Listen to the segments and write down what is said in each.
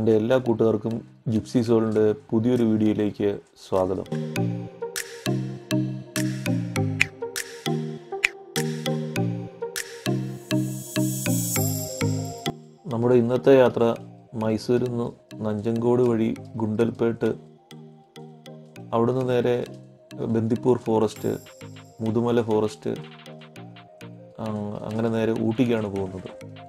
എൻ്റെ എല്ലാ കൂട്ടുകാർക്കും ജിപ്സി സോളിൻ്റെ പുതിയൊരു വീഡിയോയിലേക്ക് സ്വാഗതം നമ്മുടെ ഇന്നത്തെ യാത്ര മൈസൂരിൽ നിന്ന് നഞ്ചങ്കോട് വഴി ഗുണ്ടൽപേട്ട് അവിടുന്ന് നേരെ ബന്ദിപ്പൂർ ഫോറസ്റ്റ് മുതുമല ഫോറസ്റ്റ് ആ, അങ്ങനെ നേരെ ഊട്ടിക്കാണ് പോകുന്നത്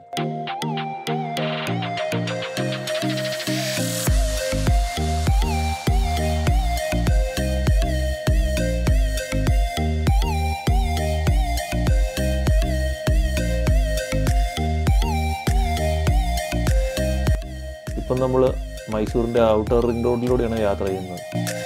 ഇപ്പം നമ്മൾ മൈസൂരിൻ്റെ ഔട്ടർ റിംഗ് റോഡിലൂടെയാണ് യാത്ര ചെയ്യുന്നത്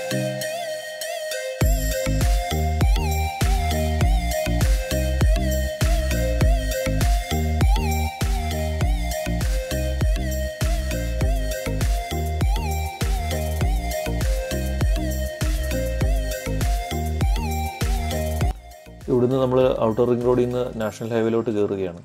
ഇവിടുന്ന് നമ്മൾ ഔട്ടർ റിംഗ് റോഡിൽ നിന്ന് നാഷണൽ ഹൈവേയിലോട്ട് കയറുകയാണ്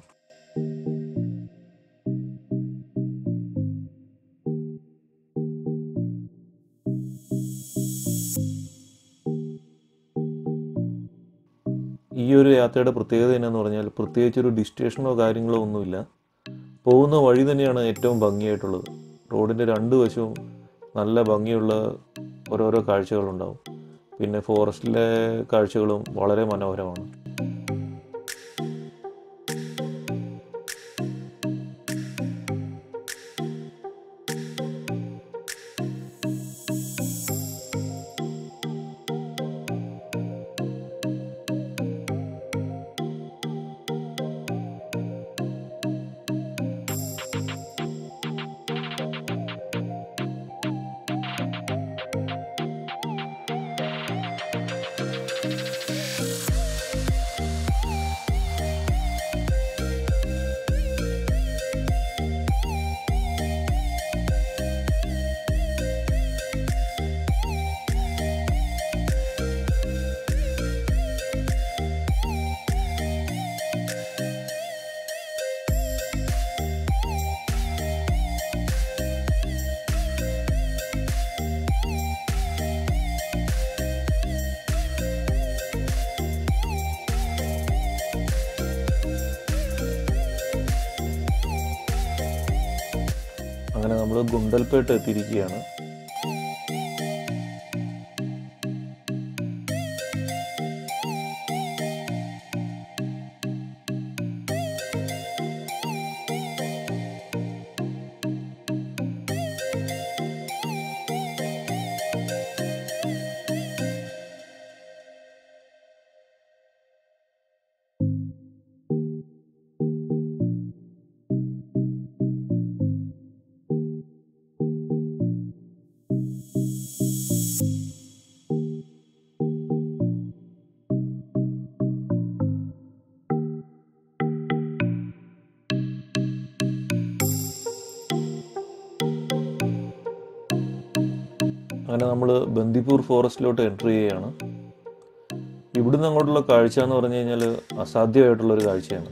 ഈ ഒരു യാത്രയുടെ പ്രത്യേകത എന്നാന്ന് പറഞ്ഞാൽ പ്രത്യേകിച്ച് ഒരു ഡിസ്റ്റേഷനോ കാര്യങ്ങളോ ഒന്നുമില്ല പോകുന്ന വഴി തന്നെയാണ് ഏറ്റവും ഭംഗിയായിട്ടുള്ളത് റോഡിൻ്റെ രണ്ട് വശവും നല്ല ഭംഗിയുള്ള ഓരോരോ കാഴ്ചകളുണ്ടാവും പിന്നെ ഫോറസ്റ്റിലെ കാഴ്ചകളും വളരെ മനോഹരമാണ് അങ്ങനെ നമ്മൾ ഗുണ്ടൽപേട്ട് എത്തിയിരിക്കുകയാണ് അങ്ങനെ നമ്മൾ ബന്ദിപ്പൂർ ഫോറസ്റ്റിലോട്ട് എൻട്രി ചെയ്യുകയാണ് ഇവിടുന്ന് അങ്ങോട്ടുള്ള കാഴ്ച എന്ന് പറഞ്ഞു കഴിഞ്ഞാൽ അസാധ്യമായിട്ടുള്ള ഒരു കാഴ്ചയാണ്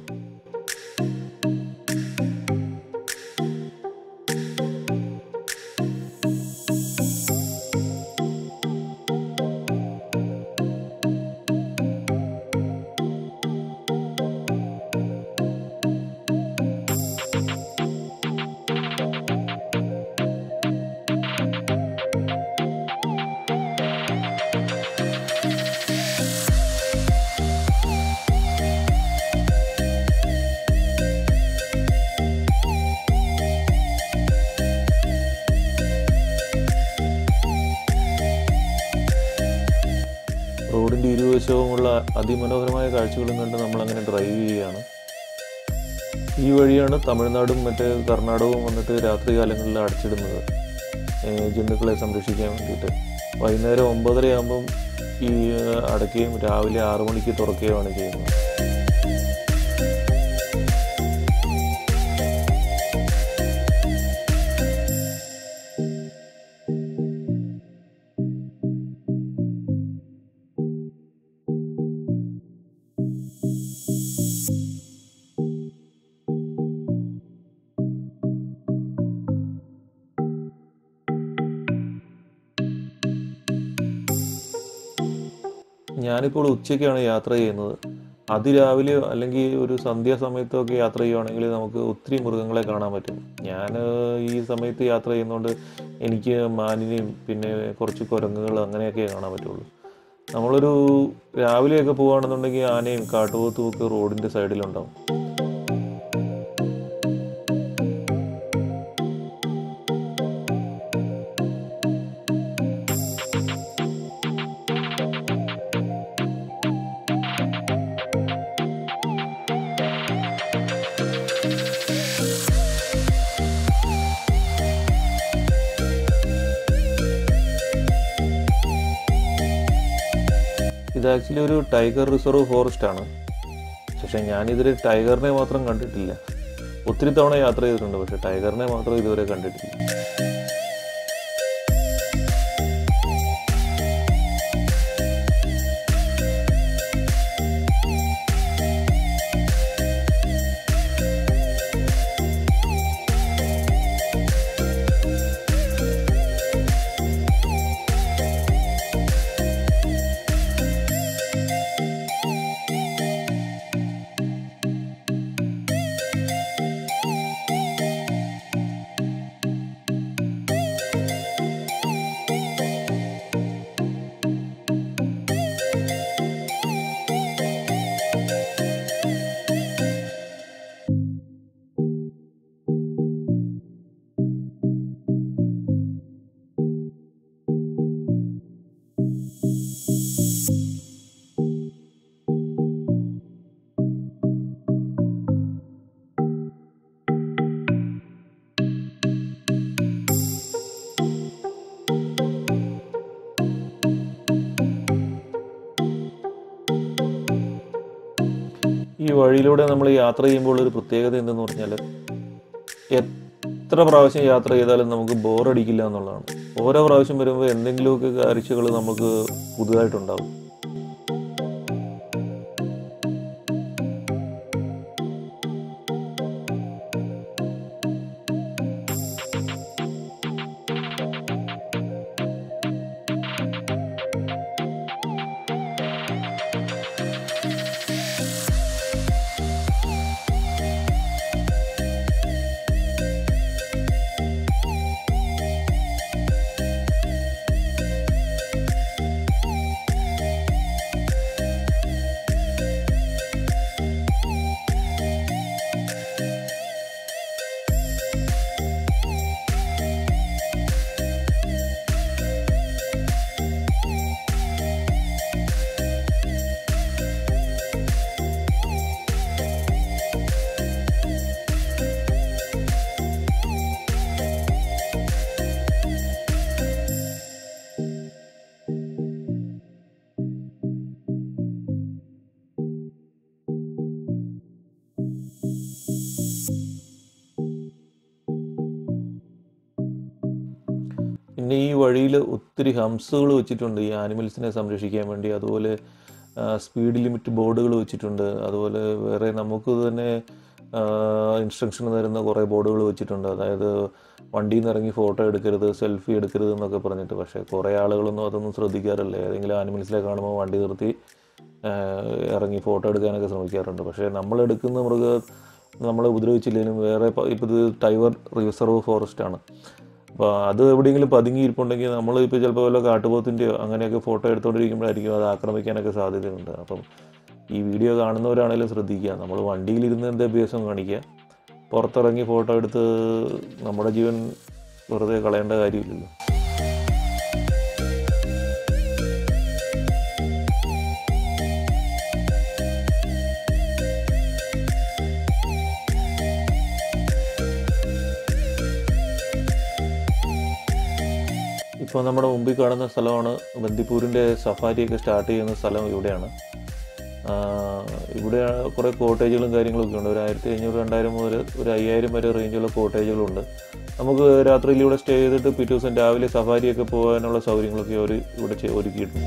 റോഡിൻ്റെ ഇരുവശവുമുള്ള അതിമനോഹരമായ കാഴ്ചകളും കണ്ട് നമ്മളങ്ങനെ ഡ്രൈവ് ചെയ്യുകയാണ് ഈ വഴിയാണ് തമിഴ്നാടും മറ്റ് കർണാടകവും വന്നിട്ട് രാത്രി കാലങ്ങളിൽ അടച്ചിടുന്നത് ഏഹ് ജന്തുക്കളെ സംരക്ഷിക്കാൻ വേണ്ടിയിട്ട് വൈകുന്നേരം ഒമ്പതര ആകുമ്പം ഈ ഏഹ് അടയ്ക്കുകയും രാവിലെ ആറു മണിക്ക് തുറക്കുകയുമാണ് ചെയ്യുന്നത് ഞാനിപ്പോൾ ഉച്ചയ്ക്കാണ് യാത്ര ചെയ്യുന്നത് അതിരാവിലെയോ അല്ലെങ്കിൽ ഒരു സന്ധ്യാസമയത്തോ ഒക്കെ യാത്ര ചെയ്യുവാണെങ്കിൽ നമുക്ക് ഒത്തിരി മൃഗങ്ങളെ കാണാൻ പറ്റും ഞാൻ ഈ സമയത്ത് യാത്ര ചെയ്യുന്നതുകൊണ്ട് എനിക്ക് മാനിനെയും പിന്നെ കുറച്ച് കുരങ്ങുകൾ അങ്ങനെയൊക്കെ കാണാൻ പറ്റുള്ളൂ നമ്മളൊരു രാവിലെയൊക്കെ പോവുകയാണെന്നുണ്ടെങ്കിൽ ആനയും കാട്ടുപോത്തും ഒക്കെ റോഡിൻ്റെ സൈഡിലുണ്ടാവും ഇത് ആക്ച്വലി ഒരു ടൈഗർ റിസർവ് ഫോറസ്റ്റ് ആണ് പക്ഷേ ഞാനിതുവരെ ടൈഗറിനെ മാത്രം കണ്ടിട്ടില്ല ഒത്തിരി തവണ യാത്ര ചെയ്തിട്ടുണ്ട് പക്ഷേ ടൈഗറിനെ മാത്രം ഇതുവരെ കണ്ടിട്ടില്ല ഈ വഴിയിലൂടെ നമ്മൾ യാത്ര ചെയ്യുമ്പോൾ ഒരു പ്രത്യേകത എന്തെന്ന് പറഞ്ഞാൽ എത്ര പ്രാവശ്യം യാത്ര ചെയ്താലും നമുക്ക് ബോറടിക്കില്ല എന്നുള്ളതാണ് ഓരോ പ്രാവശ്യം വരുമ്പോൾ എന്തെങ്കിലുമൊക്കെ കാഴ്ചകൾ നമുക്ക് പുതുതായിട്ടുണ്ടാവും പിന്നെ ഈ വഴിയിൽ ഒത്തിരി ഹംസുകൾ വെച്ചിട്ടുണ്ട് ഈ ആനിമൽസിനെ സംരക്ഷിക്കാൻ വേണ്ടി അതുപോലെ സ്പീഡ് ലിമിറ്റ് ബോർഡുകൾ വെച്ചിട്ടുണ്ട് അതുപോലെ വേറെ നമുക്ക് തന്നെ ഇൻസ്ട്രക്ഷൻ തരുന്ന കുറേ ബോർഡുകൾ വെച്ചിട്ടുണ്ട് അതായത് വണ്ടിയിൽ നിന്ന് ഇറങ്ങി ഫോട്ടോ എടുക്കരുത് സെൽഫി എടുക്കരുത് എന്നൊക്കെ പറഞ്ഞിട്ട് പക്ഷേ കുറേ ആളുകളൊന്നും അതൊന്നും ശ്രദ്ധിക്കാറില്ല ഏതെങ്കിലും ആനിമൽസിനെ കാണുമ്പോൾ വണ്ടി നിർത്തി ആ, ഇറങ്ങി ഫോട്ടോ എടുക്കാനൊക്കെ ശ്രമിക്കാറുണ്ട് പക്ഷേ നമ്മൾ എടുക്കുന്ന മൃഗ നമ്മളെ ഉപദ്രവിച്ചില്ലെങ്കിലും വേറെ ഇപ്പോൾ ഇത് ടൈഗർ റിസർവ് ഫോറസ്റ്റ് ആണ് അപ്പോൾ അത് എവിടെയെങ്കിലും പതുങ്ങിയിരിപ്പുണ്ടെങ്കിൽ നമ്മൾ ഇപ്പോൾ ചിലപ്പോൾ വല്ല കാട്ടുപോത്തിൻ്റെയോ അങ്ങനെയൊക്കെ ഫോട്ടോ എടുത്തുകൊണ്ടിരിക്കുമ്പോഴായിരിക്കും അത് ആക്രമിക്കാനൊക്കെ സാധ്യതയുണ്ട് അപ്പം ഈ വീഡിയോ കാണുന്നവരാണെങ്കിലും ശ്രദ്ധിക്കുക നമ്മൾ വണ്ടിയിലിരുന്ന് എന്ത് അഭ്യാസം കാണിക്കുക പുറത്തിറങ്ങി ഫോട്ടോ എടുത്ത് നമ്മുടെ ജീവൻ വെറുതെ കളയേണ്ട കാര്യമില്ലല്ലോ ഇപ്പോൾ നമ്മുടെ മുമ്പിൽ കാണുന്ന സ്ഥലമാണ് ബന്ദിപ്പൂരിൻ്റെ സഫാരിയൊക്കെ സ്റ്റാർട്ട് ചെയ്യുന്ന സ്ഥലം ഇവിടെയാണ് ആഹ് ഇവിടെ കുറേ കോട്ടേജുകളും കാര്യങ്ങളൊക്കെ ഉണ്ട് ഒരു ആയിരത്തി അഞ്ഞൂറ് രണ്ടായിരം മുതൽ ഒരു അയ്യായിരം വരെ റേഞ്ചുള്ള കോട്ടേജുകളുണ്ട് നമുക്ക് രാത്രിയിൽ ഇവിടെ സ്റ്റേ ചെയ്തിട്ട് പിറ്റേ ദിവസം രാവിലെ സഫാരിയൊക്കെ പോകാനുള്ള സൗകര്യങ്ങളൊക്കെ അവർ ഇവിടെ ചെ- ഒരുക്കിയിട്ടുണ്ട്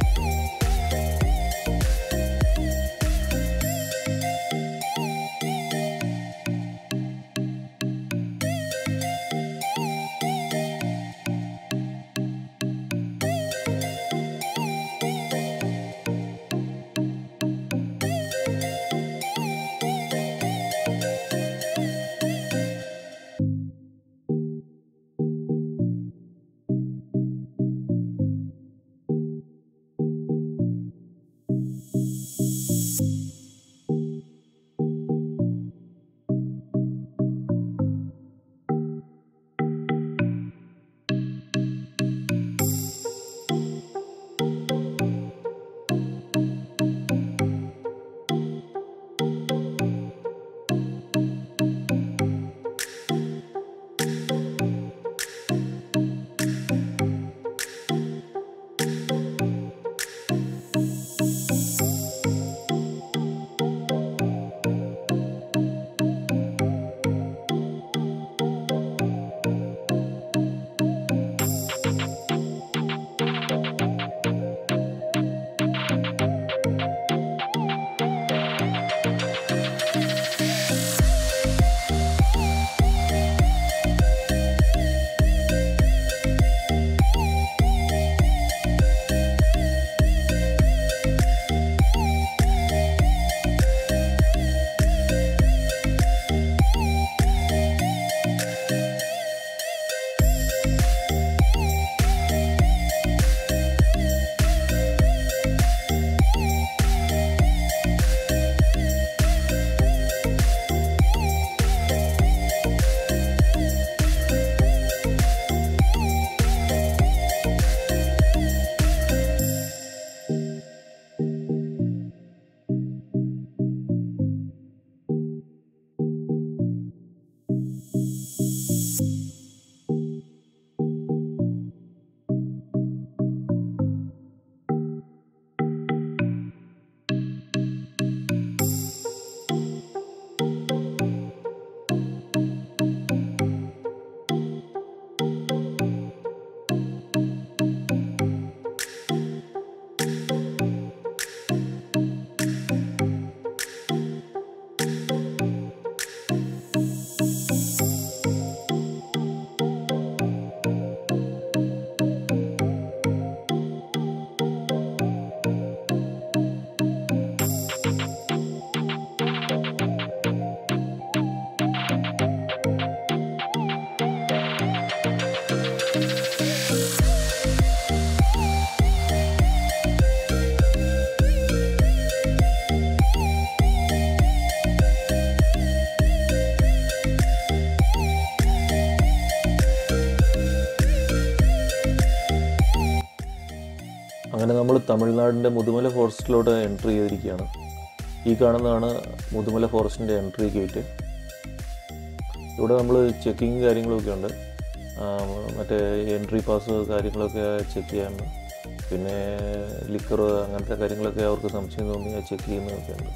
നമ്മൾ തമിഴ്നാടിൻ്റെ മുതുമല ഫോറസ്റ്റിലോട്ട് എൻട്രി ചെയ്തിരിക്കുകയാണ് ഈ കാണുന്നതാണ് മുതുമല ഫോറസ്റ്റിൻ്റെ എൻട്രി ഗേറ്റ് ഇവിടെ നമ്മൾ ചെക്കിങ് കാര്യങ്ങളൊക്കെ ഉണ്ട് ആ, മറ്റേ എൻട്രി പാസ് കാര്യങ്ങളൊക്കെ ചെക്ക് ചെയ്യാനുണ്ട് പിന്നെ ലിക്കർ അങ്ങനത്തെ കാര്യങ്ങളൊക്കെ അവർക്ക് സംശയം തോന്നി ചെക്ക് ചെയ്യുന്നതൊക്കെ ഉണ്ട്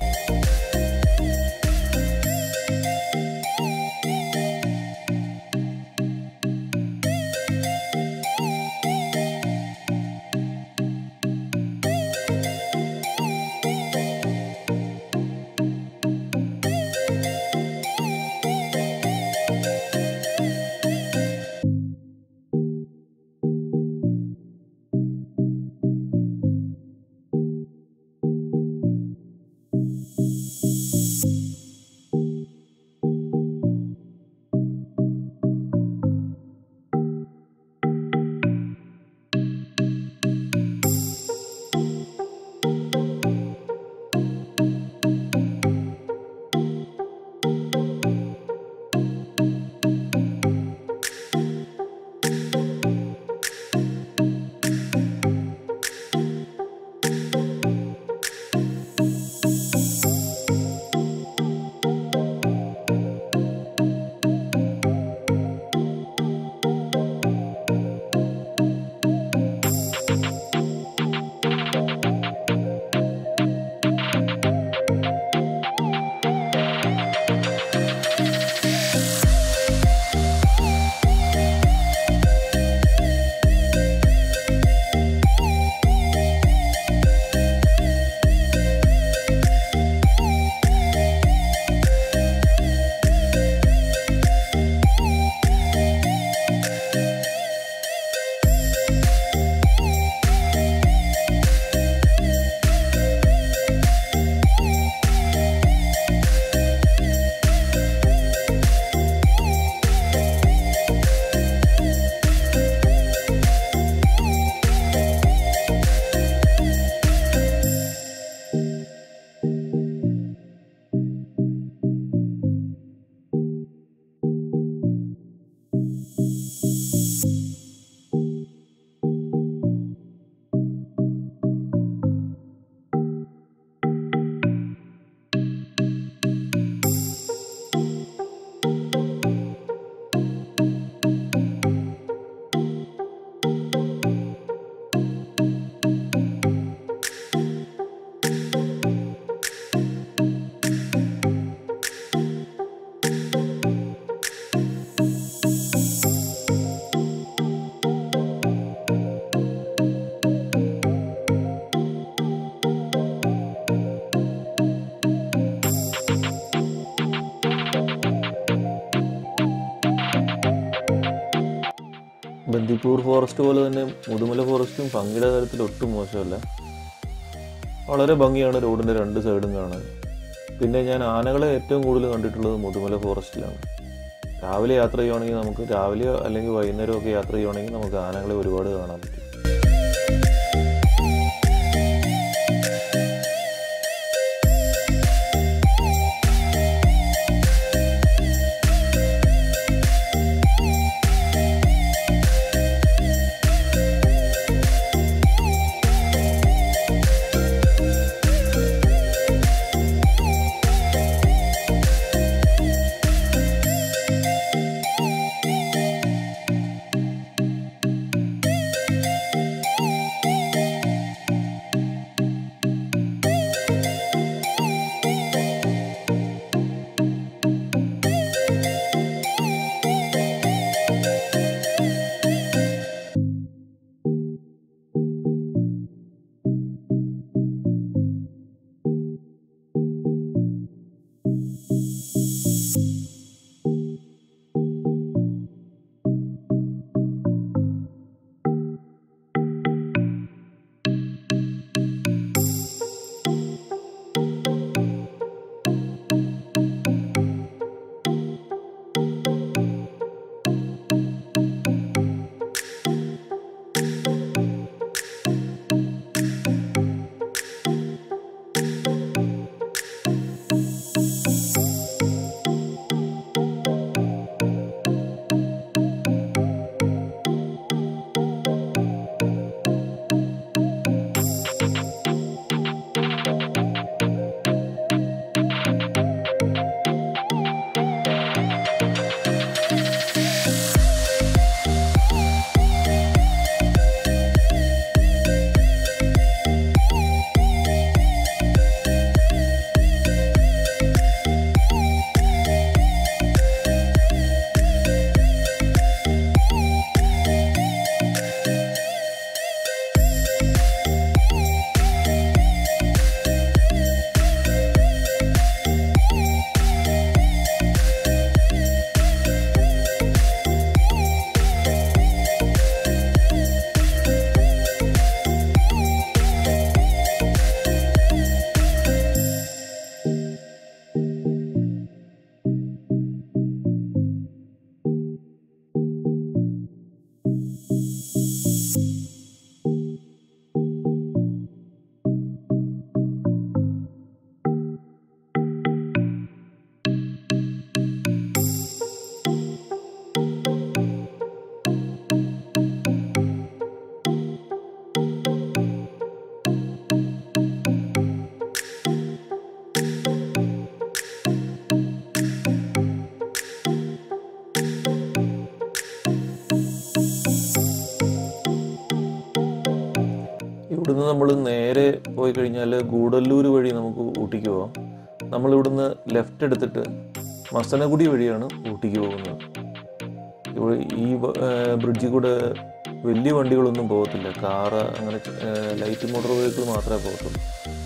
ബന്ദിപ്പൂർ ഫോറസ്റ്റ് പോലെ തന്നെ മുതുമല ഫോറസ്റ്റും ഭംഗിയുടെ കാര്യത്തിൽ ഒട്ടും മോശമല്ല വളരെ ഭംഗിയാണ് റോഡിൻ്റെ രണ്ട് സൈഡും കാണാൻ പിന്നെ ഞാൻ ആനകളെ ഏറ്റവും കൂടുതൽ കണ്ടിട്ടുള്ളത് മുതുമല ഫോറസ്റ്റിലാണ് രാവിലെ യാത്ര ചെയ്യുവാണെങ്കിൽ നമുക്ക് രാവിലെയോ അല്ലെങ്കിൽ വൈകുന്നേരമൊക്കെ യാത്ര ചെയ്യുവാണെങ്കിൽ നമുക്ക് ആനകളെ ഒരുപാട് കാണാൻ പറ്റും ഇവിടുന്ന് നമ്മൾ നേരെ പോയി കഴിഞ്ഞാൽ ഗൂഡല്ലൂർ വഴി നമുക്ക് ഊട്ടിക്ക് പോവാം നമ്മൾ ഇവിടുന്ന് ലെഫ്റ്റ് എടുത്തിട്ട് മസനഗുഡി വഴിയാണ് ഊട്ടിക്ക് പോകുന്നത് ഇവിടെ ഈ ബ- ഏർ ബ്രിഡ്ജിൽ കൂടെ വലിയ വണ്ടികളൊന്നും പോകത്തില്ല കാറ് അങ്ങനെ ഏർ ലൈറ്റ് മോട്ടോർ വെഹിക്കിൾ മാത്രമേ പോകത്തുള്ളൂ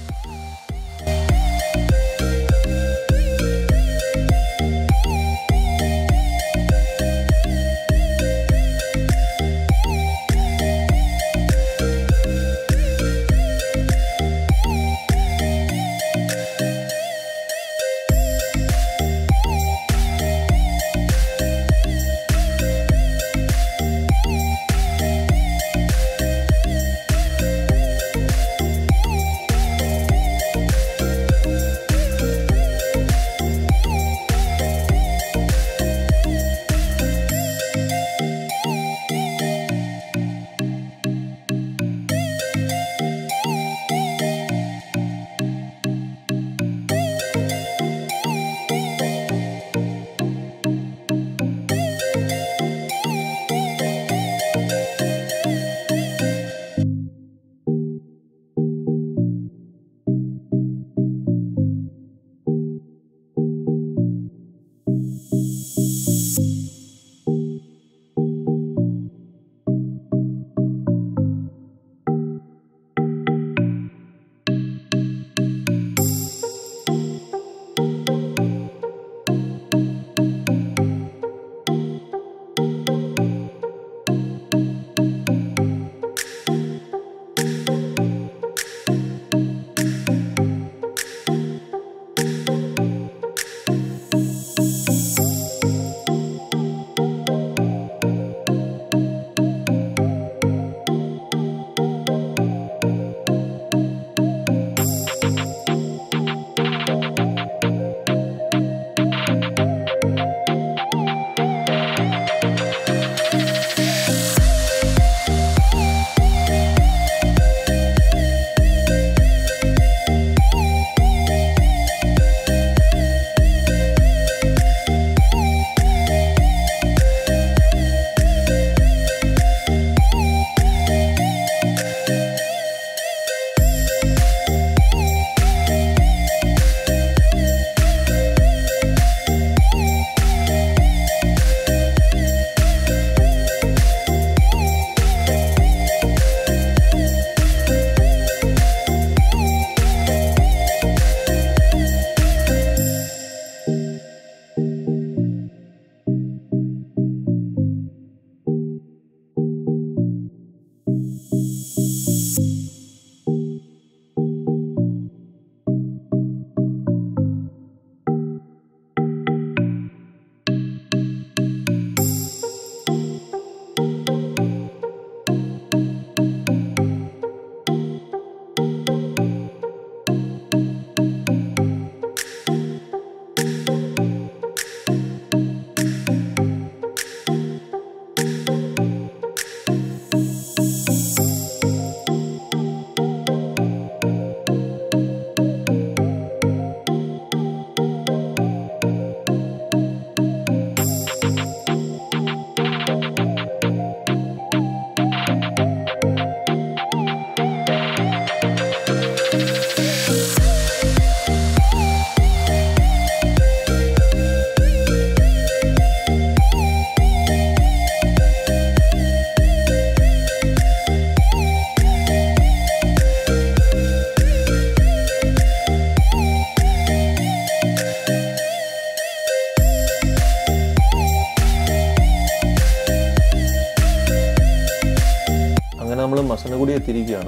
നമ്മൾ മസനഗുഡി എത്തിയിരിക്കുകയാണ്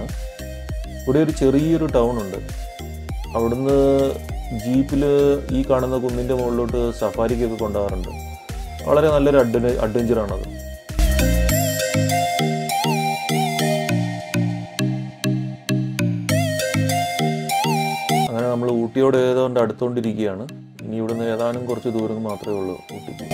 ഇവിടെ ഒരു ചെറിയൊരു ടൗൺ ഉണ്ട് അവിടുന്ന് ജീപ്പിൽ ഈ കാണുന്ന കുന്നിൻ്റെ മുകളിലോട്ട് സഫാരിക്കൊക്കെ കൊണ്ടുപോകാറുണ്ട് വളരെ നല്ലൊരു അഡ്വ അഡ്വഞ്ചറാണത് അങ്ങനെ നമ്മൾ ഊട്ടിയോട് ഏതാണ്ട് അടുത്തുകൊണ്ടിരിക്കുകയാണ് ഇനി ഇവിടുന്ന് ഏതാനും കുറച്ച് ദൂരം മാത്രമേ ഉള്ളൂ ഊട്ടിക്ക്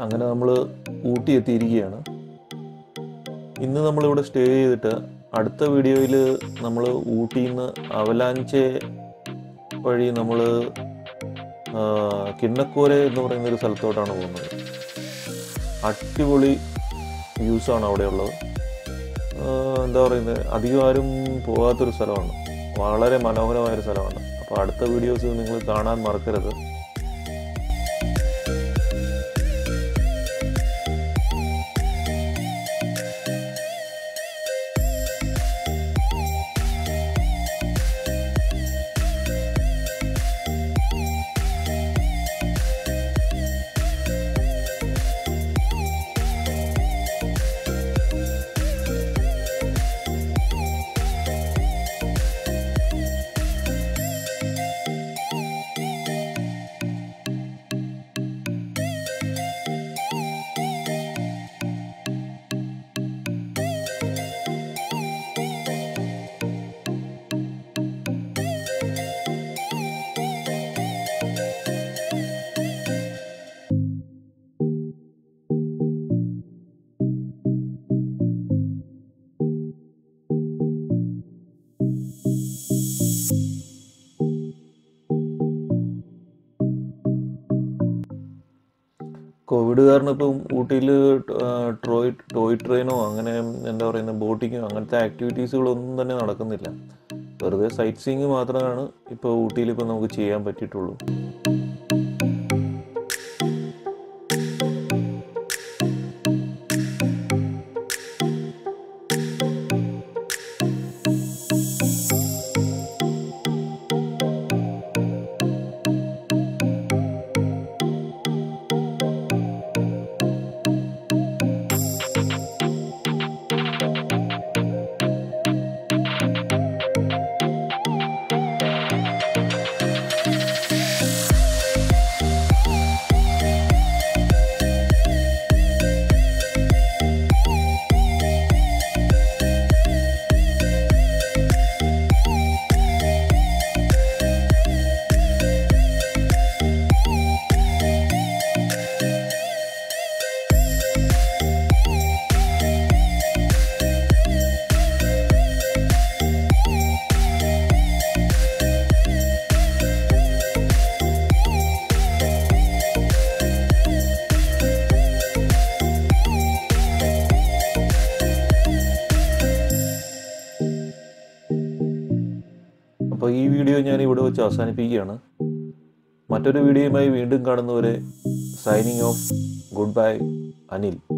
അങ്ങനെ നമ്മൾ ഊട്ടി എത്തിയിരിക്കുകയാണ് ഇന്ന് നമ്മളിവിടെ സ്റ്റേ ചെയ്തിട്ട് അടുത്ത വീഡിയോയിൽ നമ്മൾ ഊട്ടിയിൽ നിന്ന് അവലാഞ്ചെ വഴി നമ്മൾ കിണ്ണക്കോര എന്ന് പറയുന്ന ഒരു സ്ഥലത്തോട്ടാണ് പോകുന്നത് അടിപൊളി വ്യൂസാണ് അവിടെയുള്ളത് ആഹ് എന്താ പറയുന്നത് അധികം ആരും പോകാത്തൊരു സ്ഥലമാണ് വളരെ മനോഹരമായൊരു സ്ഥലമാണ് അപ്പോൾ അടുത്ത വീഡിയോസ് നിങ്ങൾ കാണാൻ മറക്കരുത് കോവിഡ് കാരണം ഇപ്പം ഊട്ടിയിൽ ടോയ് ടോയ് ട്രെയിനോ അങ്ങനെ എന്താ പറയുന്ന ബോട്ടിങ്ങോ അങ്ങനത്തെ ആക്ടിവിറ്റീസുകളൊന്നും തന്നെ നടക്കുന്നില്ല വെറുതെ സൈറ്റ് സീയിങ് മാത്രമാണ് ഇപ്പോൾ ഊട്ടിയിൽ ഇപ്പോൾ നമുക്ക് ചെയ്യാൻ പറ്റിയിട്ടുള്ളൂ അപ്പോൾ ഈ വീഡിയോ ഞാൻ ഇവിടെ വെച്ച് അവസാനിപ്പിക്കുകയാണ് മറ്റൊരു വീഡിയോയുമായി വീണ്ടും കാണുന്നവരെ signing off goodbye Anil